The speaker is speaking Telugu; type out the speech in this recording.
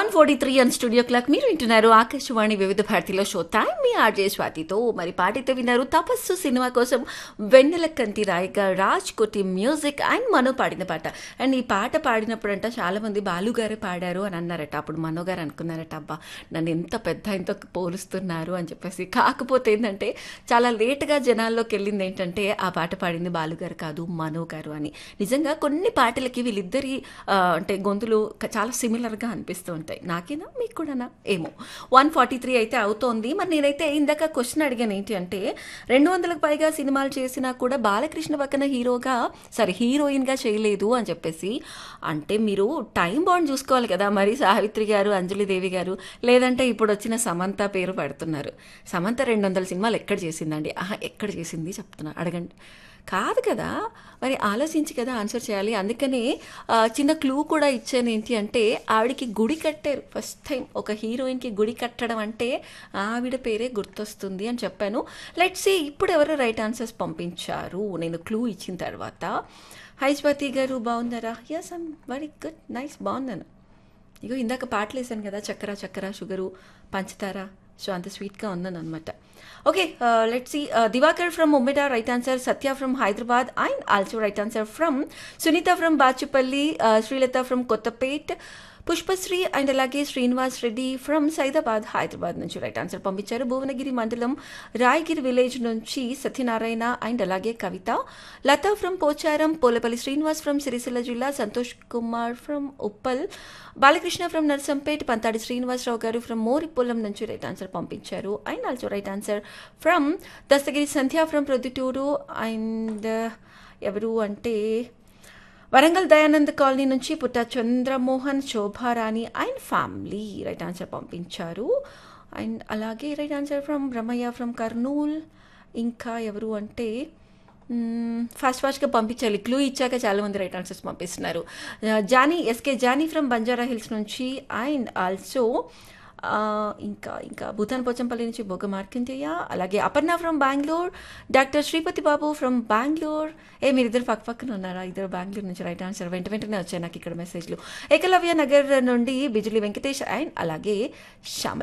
one forty three and studio clock మీరు వింటున్నారు ఆకాశవాణి వివిధ భారతిలో షో టైం మీ ఆర్జే స్వాతితో మరి పాటితో విన్నారు తపస్సు సినిమా కోసం వెన్నెల కంటి రాయక రాజ్ కొట్టి మ్యూజిక్ అండ్ మనో పాడిన పాట అండ్ ఈ పాట పాడినప్పుడు అంట చాలా మంది బాలుగారే పాడారు అని అన్నారట అప్పుడు మనో గారు అనుకున్నారట అబ్బా నన్ను ఎంత పెద్ద ఆయనతో పోలుస్తున్నారు అని చెప్పేసి కాకపోతే ఏంటంటే చాలా లేట్గా జనాల్లోకి వెళ్ళింది ఏంటంటే ఆ పాట పాడింది బాలుగారు కాదు మనో గారు అని నిజంగా కొన్ని పాటలకి వీళ్ళిద్దరి ఆ, అంటే గొంతులు క- చాలా సిమిలర్గా అనిపిస్తూ ఉంటాయి నాకేనా మీకు కూడానా ఏమో వన్ ఫార్టీ త్రీ అయితే అవుతోంది మరి నేనైతే ఇందాక క్వశ్చన్ అడిగాను ఏంటి అంటే రెండు వందలకు పైగా సినిమాలు చేసినా కూడా బాలకృష్ణ పక్కన హీరోగా సరే హీరోయిన్గా చేయలేదు అని చెప్పేసి అంటే మీరు టైం బాండ్ చూసుకోవాలి కదా మరి సావిత్రి గారు అంజలి దేవి గారు లేదంటే ఇప్పుడు వచ్చిన సమంత పేరు పెడుతున్నారు సమంత రెండు వందల సినిమాలు ఎక్కడ చేసిందండి ఆహా ఎక్కడ చేసింది చెప్తున్నా అడగండి కాదు కదా మరి ఆలోచించి కదా ఆన్సర్ చేయాలి అందుకనే ఆ, చిన్న క్లూ కూడా ఇచ్చాను ఏంటి అంటే ఆవిడకి గుడి కట్టారు ఫస్ట్ టైం ఒక హీరోయిన్కి గుడి కట్టడం అంటే ఆవిడ పేరే గుర్తొస్తుంది అని చెప్పాను లెట్ సి ఇప్పుడు ఎవరు రైట్ ఆన్సర్స్ పంపించారు నేను క్లూ ఇచ్చిన తర్వాత హైస్వతి గారు బాగున్నారా yes I'm very good nice బాగున్నాను ఇగో ఇందాక పాటలు వేసాను కదా చక్కెర చక్కెర షుగరు పంచదార సో అంత స్వీట్గా ఉందని అనమాట okay let see Divakar from Ummeda right answer Satya from Hyderabad and also right answer from Sunitha from Bachupalli Srilatha from Kothapet Pushpasri and అలాగే శ్రీనివాస్ రెడ్డి ఫ్రమ్ సైదాబాద్ హైదరాబాద్ నుంచి రైట్ ఆన్సర్ పంపించారు భువనగిరి మండలం రాయగిరి విలేజ్ నుంచి సత్యనారాయణ అండ్ అలాగే కవిత లతా ఫ్రమ్ పోచారం పోలపల్లి శ్రీనివాస్ ఫ్రమ్ సిరిసిల్ల జిల్లా సంతోష్ కుమార్ ఫ్రమ్ ఉప్పల్ బాలకృష్ణ ఫ్రమ్ నర్సంపేట్ పంతాడి శ్రీనివాసరావు గారు ఫ్రమ్ మోరిపొలం నుంచి రైట్ ఆన్సర్ పంపించారు and also right answer from Dastagiri Sandhya from Proddatur and ఎవరు అంటే వరంగల్ దయానంద్ కాలనీ నుంచి Putta Chandramohan Shobharani and family right answer పంపించారు అండ్ అలాగే right answer from Brahmaiah from Kurnool ఇంకా ఎవరు అంటే ఫాస్ట్ ఫాస్ట్గా పంపించాలి క్లూ ఇచ్చాక చాలామంది రైట్ ఆన్సర్స్ పంపిస్తున్నారు ఆ, Jani SK Jani from Banjara Hills నుంచి అండ్ ఆల్సో ఆ, ఇంకా ఇంకా భూతాన్ పోచంపల్లి నుంచి బొగ్గ మార్కండేయ అలాగే Aparna from Bengaluru doctor Sripathi Babu from Bengaluru ఏ మీరు ఇద్దరు పక్క పక్కన ఉన్నారా ఇద్దరు బెంగళూరు నుంచి రైట్ ఆన్సర్ వెంట వెంటనే వచ్చాయి నాకు ఇక్కడ మెసేజ్లు ఏకలవ్య నగర్ నుండి బిజులి వెంకటేష్ అండ్ అలాగే శ్యామ